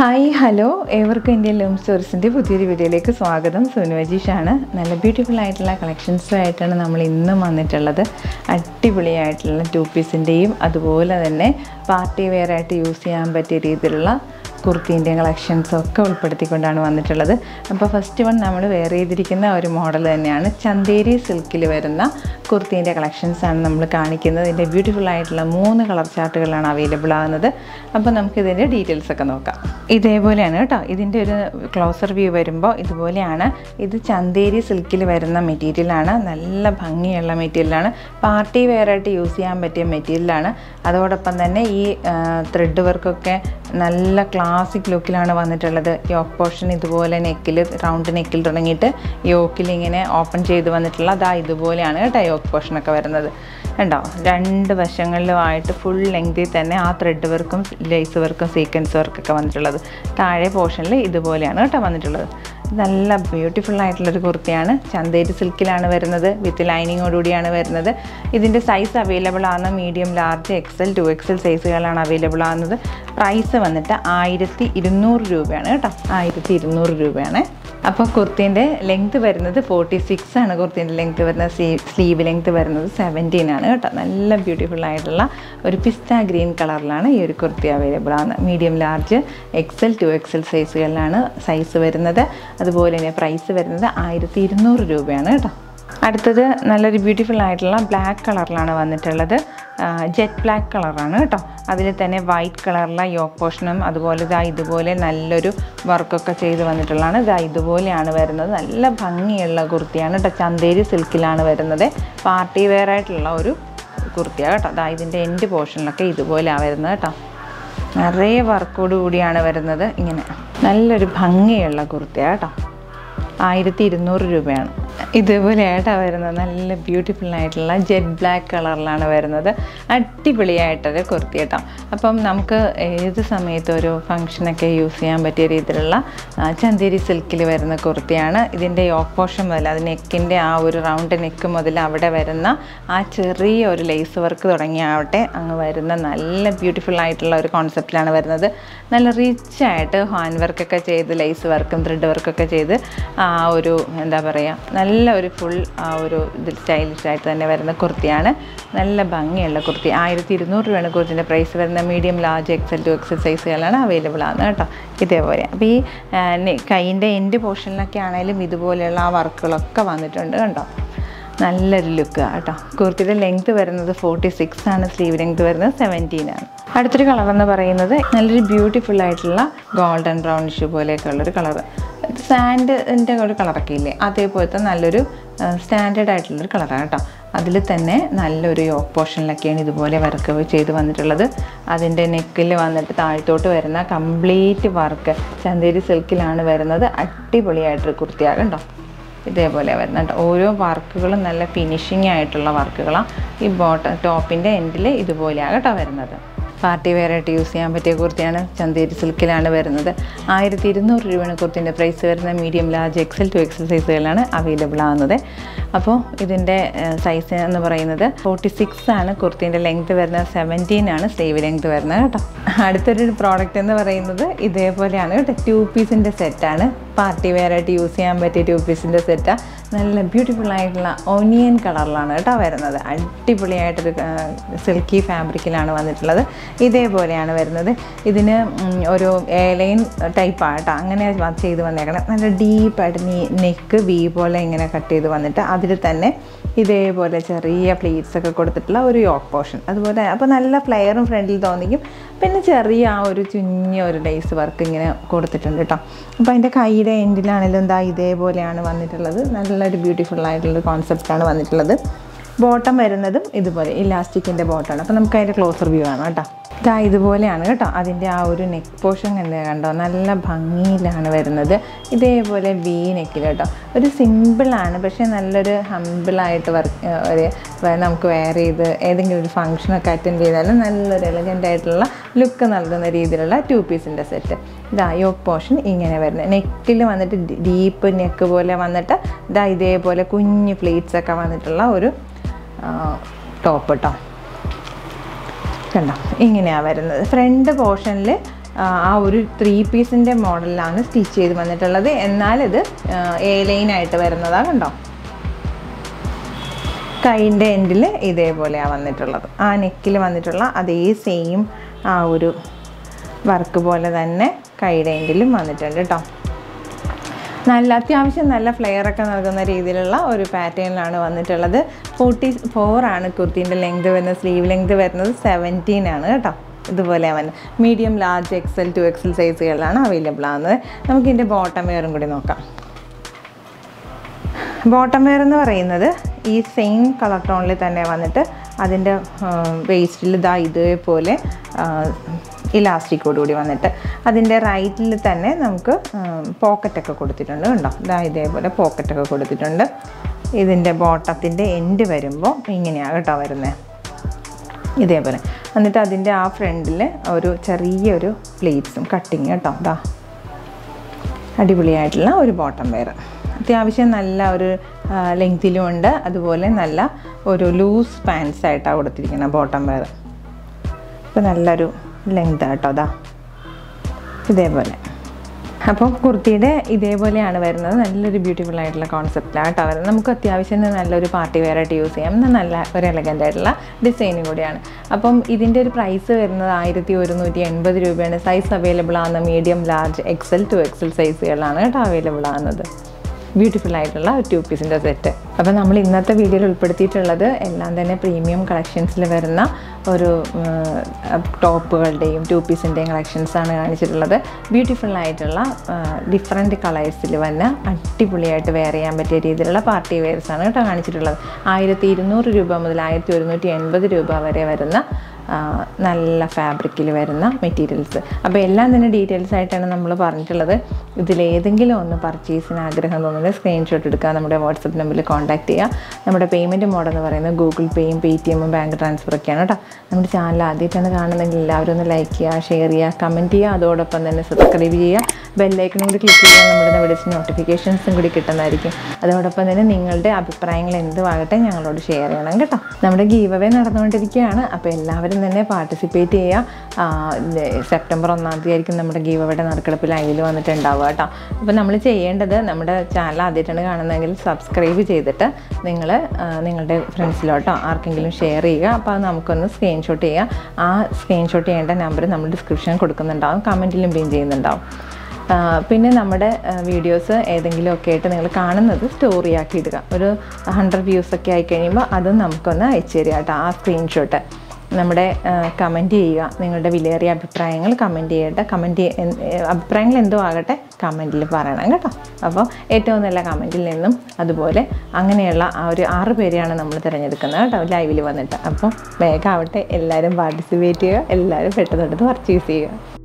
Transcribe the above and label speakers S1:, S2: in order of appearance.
S1: hi hello ഏവർക്കും Indian loom സ്റ്റോറിസിൻ്റെ പുതിയൊരു വീഡിയോയിലേക്ക് സ്വാഗതം സോനു അജീഷാണ് നല്ല ബ്യൂട്ടിഫുൾ ആയിട്ടുള്ള കളക്ഷൻസുമായിട്ടാണ് നമ്മൾ ഇന്നും വന്നിട്ടുള്ളത് അടിപൊളിയായിട്ടുള്ള ടു പീസിൻ്റെയും അതുപോലെ തന്നെ പാർട്ടി വെയർ ആയിട്ട് യൂസ് ചെയ്യാൻ പറ്റിയ രീതിയിലുള്ള കുർത്തീൻ്റെയും കളക്ഷൻസും ഒക്കെ ഉൾപ്പെടുത്തിക്കൊണ്ടാണ് വന്നിട്ടുള്ളത് അപ്പോൾ ഫസ്റ്റ് വൺ നമ്മൾ വെയർ ചെയ്തിരിക്കുന്ന ഒരു മോഡൽ തന്നെയാണ് ചന്തേരി സിൽക്കിൽ വരുന്ന കുർത്തീൻ്റെ കളക്ഷൻസാണ് നമ്മൾ കാണിക്കുന്നത് ഇതിൻ്റെ ബ്യൂട്ടിഫുൾ ആയിട്ടുള്ള മൂന്ന് കളർ ചാർട്ടുകളാണ് അവൈലബിൾ ആകുന്നത് അപ്പോൾ നമുക്ക് ഇതിൻ്റെ ഡീറ്റെയിൽസ് ഒക്കെ നോക്കാം ഇതേപോലെയാണ് കേട്ടോ ഇതിൻ്റെ ഒരു ക്ലോസർ വ്യൂ വരുമ്പോൾ ഇതുപോലെയാണ് ഇത് ചന്തേരി സിൽക്കിൽ വരുന്ന മെറ്റീരിയലാണ് നല്ല ഭംഗിയുള്ള മെറ്റീരിയലാണ് പാർട്ടി വെയർ ആയിട്ട് യൂസ് ചെയ്യാൻ പറ്റിയ മെറ്റീരിയലാണ് അതോടൊപ്പം തന്നെ ഈ ത്രെഡ് വർക്കൊക്കെ നല്ല ക്ലാസിക് ലുക്കിലാണ് വന്നിട്ടുള്ളത് യോക്ക് പോർഷൻ ഇതുപോലെ നെക്കിൽ റൗണ്ട് നെക്കിൽ തുടങ്ങിയിട്ട് യോക്കിൽ ഇങ്ങനെ ഓപ്പൺ ചെയ്ത് വന്നിട്ടുള്ള അതാ ഇതുപോലെയാണ് കേട്ടോ യോക്ക് പോർഷനൊക്കെ വരുന്നത് കണ്ടോ രണ്ട് വശങ്ങളിലുമായിട്ട് ഫുൾ ലെങ്തിൽ തന്നെ ആ ത്രെഡ് വർക്കും ലേസ് വർക്കും സീക്വൻസ് വർക്കൊക്കെ വന്നിട്ടുള്ളത് താഴെ പോർഷനിൽ ഇതുപോലെയാണ് കേട്ടോ വന്നിട്ടുള്ളത് നല്ല ബ്യൂട്ടിഫുൾ ആയിട്ടുള്ളൊരു കുർത്തിയാണ് ചന്തേരി സിൽക്കിലാണ് വരുന്നത് വിത്ത് ലൈനിങ്ങോടുകൂടിയാണ് വരുന്നത് ഇതിൻ്റെ സൈസ് അവൈലബിൾ ആണ് medium large XL two XL സൈസുകളാണ് അവൈലബിൾ ആകുന്നത് പ്രൈസ് വന്നിട്ട് ആയിരത്തി ഇരുന്നൂറ് രൂപയാണ് കേട്ടോ ആയിരത്തി ഇരുന്നൂറ് രൂപയാണ് അപ്പോൾ കുർത്തീൻ്റെ ലെങ്ത് വരുന്നത് ഫോർട്ടി സിക്സ് ആണ് കുർത്തീൻ്റെ ലെങ്ത് വരുന്നത് സ്ലീവ് ലെങ്ത് വരുന്നത് സെവൻറ്റീൻ ആണ് കേട്ടോ നല്ല ബ്യൂട്ടിഫുൾ ആയിട്ടുള്ള ഒരു പിസ്ത ഗ്രീൻ കളറിലാണ് ഈ ഒരു കുർത്തി അവൈലബിൾ ആണ് medium large XL two XL സൈസുകളിലാണ് സൈസ് വരുന്നത് അതുപോലെ തന്നെ പ്രൈസ് വരുന്നത് ആയിരത്തി ഇരുന്നൂറ് രൂപയാണ് കേട്ടോ അടുത്തത് നല്ലൊരു ബ്യൂട്ടിഫുൾ ആയിട്ടുള്ള ബ്ലാക്ക് കളറിലാണ് വന്നിട്ടുള്ളത് ജെറ്റ് ബ്ലാക്ക് കളറാണ് കേട്ടോ അതിൽ തന്നെ വൈറ്റ് കളറിലെ യോക്ക് പോർഷനും അതുപോലെ ഇതാ ഇതുപോലെ നല്ലൊരു വർക്കൊക്കെ ചെയ്ത് വന്നിട്ടുള്ളതാണ് ഇതാ ഇതുപോലെയാണ് വരുന്നത് നല്ല ഭംഗിയുള്ള കുർത്തിയാണ് കേട്ടോ ചന്തേരി സിൽക്കിലാണ് വരുന്നത് പാർട്ടി വെയർ ആയിട്ടുള്ള ഒരു കുർത്തിയാണ് കേട്ടോ അതാ ഇതിൻ്റെ എൻഡ് പോർഷനിലൊക്കെ ഇതുപോലെയാണ് വരുന്നത് കേട്ടോ നിറയെ വർക്കോട് കൂടിയാണ് വരുന്നത് ഇങ്ങനെ നല്ലൊരു ഭംഗിയുള്ള കുർത്തിയാണ് കേട്ടോ ആയിരത്തി ഇരുന്നൂറ് രൂപയാണ് ഇതേപോലെയായിട്ടാണ് വരുന്നത് നല്ല ബ്യൂട്ടിഫുൾ ആയിട്ടുള്ള ജെറ്റ് ബ്ലാക്ക് കളറിലാണ് വരുന്നത് അടിപൊളിയായിട്ടൊരു കുർത്തി കേട്ടോ അപ്പം നമുക്ക് ഏത് സമയത്തും ഒരു ഫങ്ഷനൊക്കെ യൂസ് ചെയ്യാൻ പറ്റിയ രീതിയിലുള്ള ചന്തേരി സിൽക്കിൽ വരുന്ന കുർത്തിയാണ് ഇതിൻ്റെ യോക്ക് പോർഷൻ മുതൽ അത് നെക്കിൻ്റെ ആ ഒരു റൗണ്ട് നെക്ക് മുതൽ അവിടെ വരുന്ന ആ ചെറിയ ഒരു ലേസ് വർക്ക് തുടങ്ങിയാവട്ടെ അങ്ങ് വരുന്ന നല്ല ബ്യൂട്ടിഫുൾ ആയിട്ടുള്ള ഒരു കോൺസെപ്റ്റിലാണ് വരുന്നത് നല്ല റിച്ച് ആയിട്ട് ഹാൻഡ് വർക്കൊക്കെ ചെയ്ത് ലേസ് വർക്കും ത്രെഡ് വർക്കൊക്കെ ചെയ്ത് ആ ഒരു എന്താ പറയുക നല്ല ഒരു ഫുൾ ആ ഒരു ഇതിൽ സ്റ്റൈലിഷ് ആയിട്ട് തന്നെ വരുന്ന കുർത്തിയാണ് നല്ല ഭംഗിയുള്ള കുർത്തി ആയിരത്തി ഇരുന്നൂറ് രൂപയാണ് കുർത്തിൻ്റെ പ്രൈസ് വരുന്ന medium large XL two XL സൈസുകളാണ് അവൈലബിൾ ആണ് കേട്ടോ ഇതേപോലെ അപ്പോൾ ഈ കൈയിൻ്റെ എൻഡ് പോർഷനിലൊക്കെ ആണെങ്കിലും ഇതുപോലെയുള്ള ആ വർക്കുകളൊക്കെ വന്നിട്ടുണ്ട് കണ്ടോ നല്ലൊരു ലുക്ക് കേട്ടോ കുർത്തിയുടെ ലെങ്ത് വരുന്നത് ഫോർട്ടി സിക്സ് ആണ് സ്ലീവ് ലെങ്ത് വരുന്നത് സെവൻറ്റീൻ ആണ് അടുത്തൊരു കളർ എന്ന് പറയുന്നത് നല്ലൊരു ബ്യൂട്ടിഫുൾ ആയിട്ടുള്ള ഗോൾഡൻ ബ്രൗണിഷ് പോലെയൊക്കെ ഉള്ളൊരു കളർ സാൻഡിൻ്റെ ഒരു കളറൊക്കെ ഇല്ലേ അതേപോലത്തെ നല്ലൊരു സ്റ്റാൻഡേർഡ് ആയിട്ടുള്ളൊരു കളറാണ് കേട്ടോ അതിൽ തന്നെ നല്ലൊരു യോക്ക് പോർഷനിലൊക്കെയാണ് ഇതുപോലെ വർക്ക് ചെയ്ത് വന്നിട്ടുള്ളത് അതിൻ്റെ നെക്കിൽ വന്നിട്ട് താഴത്തോട്ട് വരുന്ന കംപ്ലീറ്റ് വർക്ക് ചന്തേരി സിൽക്കിലാണ് വരുന്നത് അടിപൊളിയായിട്ടൊരു കുർത്തിയാകണ്ടോ ഇതേപോലെ വരുന്നുണ്ട് ഓരോ വർക്കുകളും നല്ല ഫിനിഷിംഗ് ആയിട്ടുള്ള വർക്കുകളാണ് ഈ ബോട്ടം ടോപ്പിൻ്റെ എൻഡിൽ ഇതുപോലെയാണ് കേട്ടോ വരുന്നത് പാർട്ടി വെയർ ആയിട്ട് യൂസ് ചെയ്യാൻ പറ്റിയ കുർത്തിയാണ് ചന്തേരി സിൽക്കിലാണ് വരുന്നത് ആയിരത്തി ഇരുന്നൂറ് രൂപയാണ് കുർത്തിൻ്റെ പ്രൈസ് വരുന്ന medium large XL two XL സൈസുകളാണ് അവൈലബിൾ ആകുന്നത് അപ്പോൾ ഇതിൻ്റെ സൈസ് എന്ന് പറയുന്നത് ഫോർട്ടി സിക്സ് ആണ് കുർത്തിൻ്റെ ലെങ്ത് വരുന്നത് സെവൻറ്റീൻ ആണ് സ്ലീവ് ലെങ്ത് വരുന്നത് കേട്ടോ അടുത്തൊരു പ്രോഡക്റ്റ് എന്ന് പറയുന്നത് ഇതേപോലെയാണ് കേട്ടോ ടു പീസിൻ്റെ സെറ്റാണ് പാർട്ടി വെയർ ആയിട്ട് യൂസ് ചെയ്യാൻ പറ്റിയ ടു പീസിൻ്റെ സെറ്റാണ് നല്ല ബ്യൂട്ടിഫുൾ ആയിട്ടുള്ള ഒനിയൻ കളറിലാണ് കേട്ടോ വരുന്നത് അടിപൊളിയായിട്ടൊരു സിൽക്കി ഫാബ്രിക്കിലാണ് വന്നിട്ടുള്ളത് ഇതേപോലെയാണ് വരുന്നത് ഇതിന് ഒരു എയർലൈൻ ടൈപ്പാണ് കേട്ടോ അങ്ങനെ ചെയ്ത് വന്നേക്കണം നല്ല ഡീപ്പായിട്ട് നീ നെക്ക് വി പോലെ ഇങ്ങനെ കട്ട് ചെയ്ത് വന്നിട്ട് അതിൽ തന്നെ ഇതേപോലെ ചെറിയ പ്ലീറ്റ്സ് ഒക്കെ കൊടുത്തിട്ടുള്ള ഒരു യോക്ക് പോർഷൻ അതുപോലെ അപ്പോൾ നല്ല ഫ്ലെയറും ഫ്രണ്ടിൽ തോന്നിക്കും പിന്നെ ചെറിയ ആ ഒരു ചുഞ്ഞ ഒരു ലേസ് വർക്ക് ഇങ്ങനെ കൊടുത്തിട്ടുണ്ട് കേട്ടോ അപ്പോൾ അതിൻ്റെ കൈയുടെ എൻഡിലാണെങ്കിലും എന്താ ഇതേപോലെയാണ് വന്നിട്ടുള്ളത് നല്ലൊരു ബ്യൂട്ടിഫുൾ ആയിട്ടുള്ളൊരു കോൺസെപ്റ്റാണ് വന്നിട്ടുള്ളത് ബോട്ടം വരുന്നതും ഇതുപോലെ ഇലാസ്റ്റിക്കിൻ്റെ ബോട്ടമാണ് അപ്പോൾ നമുക്ക് അതിൻ്റെ ക്ലോസർ വ്യൂ ആണ് കേട്ടോ ഇതാ ഇതുപോലെയാണ് കേട്ടോ അതിൻ്റെ ആ ഒരു നെക്ക് പോർഷൻ എന്താ കണ്ടോ നല്ല ഭംഗിയിലാണ് വരുന്നത് ഇതേപോലെ വി നെക്കിൽ കേട്ടോ ഒരു സിമ്പിളാണ് പക്ഷേ നല്ലൊരു ഹമ്പിളായിട്ട് വർക്ക് ഒരു നമുക്ക് വെയർ ചെയ്ത് ഏതെങ്കിലും ഒരു ഫംഗ്ഷനൊക്കെ അറ്റൻഡ് ചെയ്താലും നല്ലൊരു എലഗൻ്റ് ആയിട്ടുള്ള ലുക്ക് നൽകുന്ന രീതിയിലുള്ള ടു പീസിൻ്റെ സെറ്റ് ഇതാ യോക്ക് പോർഷൻ ഇങ്ങനെ വരുന്നത് നെക്കിൽ വന്നിട്ട് ഡീപ്പ് നെക്ക് പോലെ വന്നിട്ട് ഇതാ ഇതേപോലെ കുഞ്ഞ് പ്ലേറ്റ്സ് ഒക്കെ വന്നിട്ടുള്ള ഒരു ടോപ്പ് കേട്ടോ കണ്ടോ ഇങ്ങനെയാണ് വരുന്നത് ഫ്രണ്ട് പോർഷനിൽ ആ ഒരു ത്രീ പീസിൻ്റെ മോഡലിലാണ് സ്റ്റിച്ച് ചെയ്ത് വന്നിട്ടുള്ളത് എന്നാൽ ഇത് എ ലൈനായിട്ട് വരുന്നതാണ് കണ്ടോ കൈൻ്റെ എൻഡിൽ ഇതേപോലെയാണ് വന്നിട്ടുള്ളത് ആ നെക്കിൽ വന്നിട്ടുള്ള അതേ സെയിം ആ ഒരു വർക്ക് പോലെ തന്നെ കൈയുടെ എൻഡിലും വന്നിട്ടുണ്ട് കേട്ടോ നല്ല അത്യാവശ്യം നല്ല ഫ്ലെയർ ഒക്കെ നൽകുന്ന രീതിയിലുള്ള ഒരു പാറ്റേണിലാണ് വന്നിട്ടുള്ളത് ഫോർട്ടി ഫോർ ആണ് കുർത്തീൻ്റെ ലെങ്ത് വരുന്നത് സ്ലീവ് ലെങ്ത് വരുന്നത് സെവൻറ്റീൻ ആണ് കേട്ടോ ഇതുപോലെ വന്ന് medium large XL two XL സൈസുകളിലാണ് അവൈലബിൾ ആകുന്നത് നമുക്ക് ഇതിൻ്റെ ബോട്ടം വെയറും കൂടി നോക്കാം ബോട്ടം വെയർ എന്ന് പറയുന്നത് ഈ സെയിം കളർ ടോണിൽ തന്നെ വന്നിട്ട് അതിൻ്റെ വേസ്റ്റിൽ ഇതാ ഇതേപോലെ ഇലാസ്റ്റിക്കോട് കൂടി വന്നിട്ട് അതിൻ്റെ റൈറ്റിൽ തന്നെ നമുക്ക് പോക്കറ്റൊക്കെ കൊടുത്തിട്ടുണ്ട് കണ്ടോ ഇതാ ഇതേപോലെ പോക്കറ്റൊക്കെ കൊടുത്തിട്ടുണ്ട് ഇതിൻ്റെ ബോട്ടത്തിൻ്റെ എൻഡ് വരുമ്പോൾ ഇങ്ങനെയാണ് കേട്ടോ വരുന്നത് ഇതേപോലെ എന്നിട്ട് അതിൻ്റെ ആ ഫ്രണ്ടിൽ ഒരു ചെറിയൊരു പ്ലേറ്റ്സും കട്ടിങ് കേട്ടോ ഇതാ അടിപൊളിയായിട്ടുള്ള ഒരു ബോട്ടം വെയർ അത്യാവശ്യം നല്ല ഒരു ലെങ്തിലും ഉണ്ട് അതുപോലെ നല്ല ഒരു ലൂസ് പാൻസ് ആയിട്ടാണ് കൊടുത്തിരിക്കുന്നത് ബോട്ടം വെയർ ഇപ്പോൾ നല്ലൊരു ലെങ്ത് കേട്ടോ അതാ ഇതേപോലെ അപ്പം കുർത്തിയുടെ ഇതേപോലെയാണ് വരുന്നത് നല്ലൊരു ബ്യൂട്ടിഫുൾ ആയിട്ടുള്ള കോൺസെപ്റ്റിലാണ് കേട്ടോ വരുന്നത് നമുക്ക് അത്യാവശ്യം നല്ലൊരു പാർട്ടി വെയർ ആയിട്ട് യൂസ് ചെയ്യാം എന്നാൽ നല്ല ഒരു എലഗൻ്റ് ആയിട്ടുള്ള ഡിസൈനും കൂടിയാണ് അപ്പം ഇതിൻ്റെ ഒരു പ്രൈസ് വരുന്നത് ആയിരത്തി ഒരുന്നൂറ്റി എൺപത് രൂപയാണ് സൈസ് അവൈലബിൾ ആകുന്ന medium large XL two XL സൈസുകളാണ് കേട്ടോ അവൈലബിൾ ആകുന്നത് ബ്യൂട്ടിഫുൾ ആയിട്ടുള്ള ഒരു ടു പീസിൻ്റെ സെറ്റ് അപ്പോൾ നമ്മൾ ഇന്നത്തെ വീഡിയോയിൽ ഉൾപ്പെടുത്തിയിട്ടുള്ളത് എല്ലാം തന്നെ പ്രീമിയം കളക്ഷൻസിൽ വരുന്ന ഒരു ടോപ്പുകളുടെയും ടു പീസിൻ്റെയും കളക്ഷൻസാണ് കാണിച്ചിട്ടുള്ളത് ബ്യൂട്ടിഫുൾ ആയിട്ടുള്ള ഡിഫറെൻറ്റ് കളേഴ്സിൽ വന്ന അടിപൊളിയായിട്ട് വെയർ ചെയ്യാൻ പറ്റിയ രീതിയിലുള്ള പാർട്ടി വെയർസാണ് കേട്ടോ കാണിച്ചിട്ടുള്ളത് ആയിരത്തി ഇരുന്നൂറ് രൂപ മുതൽ ആയിരത്തി ഒരുന്നൂറ്റി എൺപത് രൂപ വരെ വരുന്ന നല്ല ഫാബ്രിക്കിൽ വരുന്ന മെറ്റീരിയൽസ് അപ്പോൾ എല്ലാം തന്നെ ഡീറ്റെയിൽസ് ആയിട്ടാണ് നമ്മൾ പറഞ്ഞിട്ടുള്ളത് ഇതിലേതെങ്കിലും ഒന്ന് പർച്ചേസിന് ആഗ്രഹം തോന്നുന്നത് സ്ക്രീൻഷോട്ട് എടുക്കുക നമ്മുടെ വാട്സപ്പ് നമ്പറിൽ കോൺടാക്ട് ചെയ്യുക നമ്മുടെ പേയ്മെൻറ്റ് മോഡ് എന്ന് പറയുന്നത് ഗൂഗിൾ പേയും പേ ടി എമ്മും ബാങ്ക് ട്രാൻസ്ഫറൊക്കെയാണ് കേട്ടോ നമ്മുടെ ചാനൽ ആദ്യമായിട്ടാണ് കാണുന്നതെങ്കിൽ എല്ലാവരും ഒന്ന് ലൈക്ക് ചെയ്യുക ഷെയർ ചെയ്യുക കമൻറ്റ് ചെയ്യുക അതോടൊപ്പം തന്നെ സബ്സ്ക്രൈബ് ചെയ്യുക ബെല്ലൈക്കണും കൂടി ക്ലിക്ക് ചെയ്യുക നമ്മുടെ വിളിച്ച് നോട്ടിഫിക്കേഷൻസും കൂടി കിട്ടുന്നതായിരിക്കും അതോടൊപ്പം തന്നെ നിങ്ങളുടെ അഭിപ്രായങ്ങൾ എന്തുവാകട്ടെ ഞങ്ങളോട് ഷെയർ ചെയ്യണം കേട്ടോ നമ്മുടെ ഗീവ് അവേ നടന്നുകൊണ്ടിരിക്കുകയാണ് അപ്പോൾ എല്ലാവരും തന്നെ പാർട്ടിസിപ്പേറ്റ് ചെയ്യുക സെപ്റ്റംബർ ഒന്നാം തീയതി ആയിരിക്കും നമ്മുടെ ഗീവ് അവയുടെ നറുക്കെടുപ്പ് ലൈവിൽ വന്നിട്ടുണ്ടാവുക കേട്ടോ അപ്പോൾ നമ്മൾ ചെയ്യേണ്ടത് നമ്മുടെ ചാനൽ ആദ്യമായിട്ടാണ് കാണുന്നതെങ്കിൽ സബ്സ്ക്രൈബ് ചെയ്തിട്ട് നിങ്ങൾ നിങ്ങളുടെ ഫ്രണ്ട്സിലോട്ടോ ആർക്കെങ്കിലും ഷെയർ ചെയ്യുക അപ്പോൾ അത് നമുക്കൊന്ന് സ്ക്രീൻഷോട്ട് ചെയ്യുക ആ സ്ക്രീൻഷോട്ട് ചെയ്യേണ്ട നമ്പർ നമ്മൾ ഡിസ്ക്രിപ്ഷൻ കൊടുക്കുന്നുണ്ടാവും കമൻറ്റിലും പിൻ ചെയ്യുന്നുണ്ടാവും പിന്നെ നമ്മുടെ വീഡിയോസ് ഏതെങ്കിലുമൊക്കെ ആയിട്ട് നിങ്ങൾ കാണുന്നത് സ്റ്റോറി ആക്കി ഇടുക ഒരു ഹൺഡ്രഡ് വ്യൂസ് ഒക്കെ ആയി കഴിയുമ്പോൾ അതും നമുക്കൊന്ന് അയച്ചു തരിക കേട്ടോ ആ സ്ക്രീൻഷോട്ട് നമ്മുടെ കമൻറ്റ് ചെയ്യുക നിങ്ങളുടെ വിലയേറിയ അഭിപ്രായങ്ങൾ കമൻറ്റ് ചെയ്യട്ടെ കമൻറ്റ് അഭിപ്രായങ്ങൾ എന്തോ ആകട്ടെ കമൻറ്റിൽ പറയണം കേട്ടോ അപ്പോൾ ഏറ്റവും നല്ല കമൻറ്റിൽ നിന്നും അതുപോലെ അങ്ങനെയുള്ള ആ ഒരു ആറ് പേരെയാണ് നമ്മൾ തിരഞ്ഞെടുക്കുന്നത് കേട്ടോ ലൈവിൽ വന്നിട്ട് അപ്പോൾ വേഗമാവട്ടെ എല്ലാവരും പാർട്ടിസിപ്പേറ്റ് ചെയ്യുക എല്ലാവരും പെട്ടെന്ന് പെട്ടെന്ന് പർച്ചേസ് ചെയ്യുക